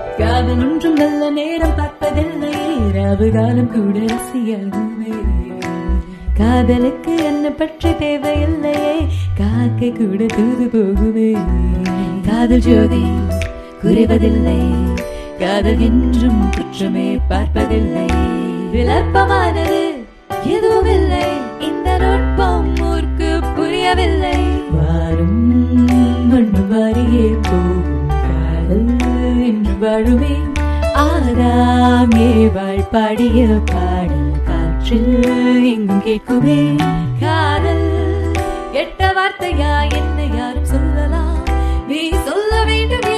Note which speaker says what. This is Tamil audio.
Speaker 1: காதல் ஒன்றும் நல்ல நேரம் பார்ப்பதில்லை ராவு காலம் கூட ரசியாகுமே காதலுக்கு என்ன பற்றி தேவையில்லையே காக்கை கூட தூது போகுமே காதல் ஜோதி குறைவதில்லை காதல் என்றும் குற்றமே பார்ப்பதில்லை விளப்பமானது எதுவும் இல்லை இந்த நுட்பம் ஊர்க்கு புரியவில்லை வாரும் மண்ணு வாரியே போகும் காதல் என்று வாழுமே ஆறாம் ஏவாள் பாடிய பாடல் காற்றில் எங்கும் கேட்குமே காதல் கெட்ட வார்த்தையா என்ன யாரும் சொல்லலாம் நீ சொல்ல வேண்டும்